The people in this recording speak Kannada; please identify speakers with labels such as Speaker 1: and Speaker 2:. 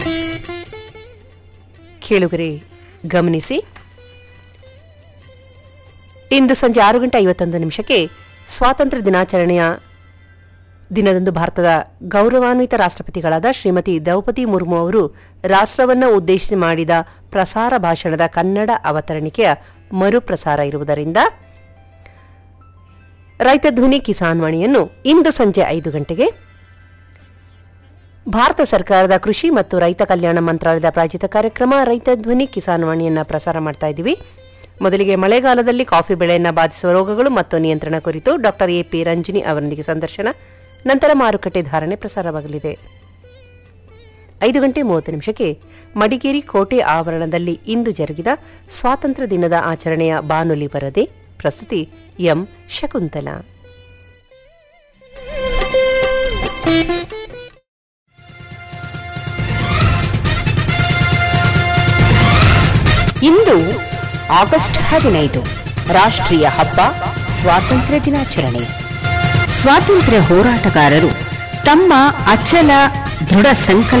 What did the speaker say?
Speaker 1: ಕೇಳುಗರೆ ಗಮನಿಸಿ ಇಂದು ಸಂಜೆ ಆರು ಗಂಟೆ ಐವತ್ತೊಂದು ನಿಮಿಷಕ್ಕೆ ಸ್ವಾತಂತ್ರ್ಯ ದಿನಾಚರಣೆಯ ದಿನದಂದು ಭಾರತದ ಗೌರವಾನ್ವಿತ ರಾಷ್ಟ್ರಪತಿಗಳಾದ ಶ್ರೀಮತಿ ದ್ರೌಪದಿ ಮುರ್ಮು ಅವರು ರಾಷ್ಟ್ರವನ್ನು ಉದ್ದೇಶಿಸಿ ಮಾಡಿದ ಪ್ರಸಾರ ಭಾಷಣದ ಕನ್ನಡ ಅವತರಣಿಕೆಯ ಮರುಪ್ರಸಾರ ಇರುವುದರಿಂದ ರೈತ ಧ್ವನಿ ಕಿಸಾನ್ ವಾಣಿಯನ್ನು ಇಂದು ಸಂಜೆ ಐದು ಗಂಟೆಗೆ ಭಾರತ ಸರ್ಕಾರದ ಕೃಷಿ ಮತ್ತು ರೈತ ಕಲ್ಯಾಣ ಮಂತ್ರಾಲಯದ ಪ್ರಾಯೋಜಿತ ಕಾರ್ಯಕ್ರಮ ರೈತ ಧ್ವನಿ ಕಿಸಾನ್ ವಾಣಿಯನ್ನ ಪ್ರಸಾರ ಮಾಡ್ತಾ ಇದ್ದೀವಿ ಮೊದಲಿಗೆ ಮಳೆಗಾಲದಲ್ಲಿ ಕಾಫಿ ಬೆಳೆಯನ್ನ ಬಾಧಿಸುವ ರೋಗಗಳು ಮತ್ತು ನಿಯಂತ್ರಣ ಕುರಿತು ಡಾಕ್ಟರ್ ಎ ಪಿ ರಂಜಿನಿ ಅವರೊಂದಿಗೆ ಸಂದರ್ಶನ ನಂತರ ಮಾರುಕಟ್ಟೆ ಧಾರಣೆ ಪ್ರಸಾರವಾಗಲಿದೆ ಐದು ಗಂಟೆ ಮೂವತ್ತು ನಿಮಿಷಕ್ಕೆ ಮಡಿಕೇರಿ ಕೋಟೆ ಆವರಣದಲ್ಲಿ ಇಂದು ಜರುಗಿದ ಸ್ವಾತಂತ್ರ್ಯ ದಿನದ ಆಚರಣೆಯ ಬಾನುಲಿ ವರದಿ ಪ್ರಸ್ತುತಿ ಎಂ ಶಕುಂತಲಾ
Speaker 2: ಇಂದು ಆಗಸ್ಟ್ ಹದಿನೈದು ರಾಷ್ಟ್ರೀಯ ಹಬ್ಬ ಸ್ವಾತಂತ್ರ್ಯ ದಿನಾಚರಣೆ ಸ್ವಾತಂತ್ರ್ಯ ಹೋರಾಟಗಾರರು ತಮ್ಮ ಅಚಲ ದೃಢ ಸಂಕಲ್ಪ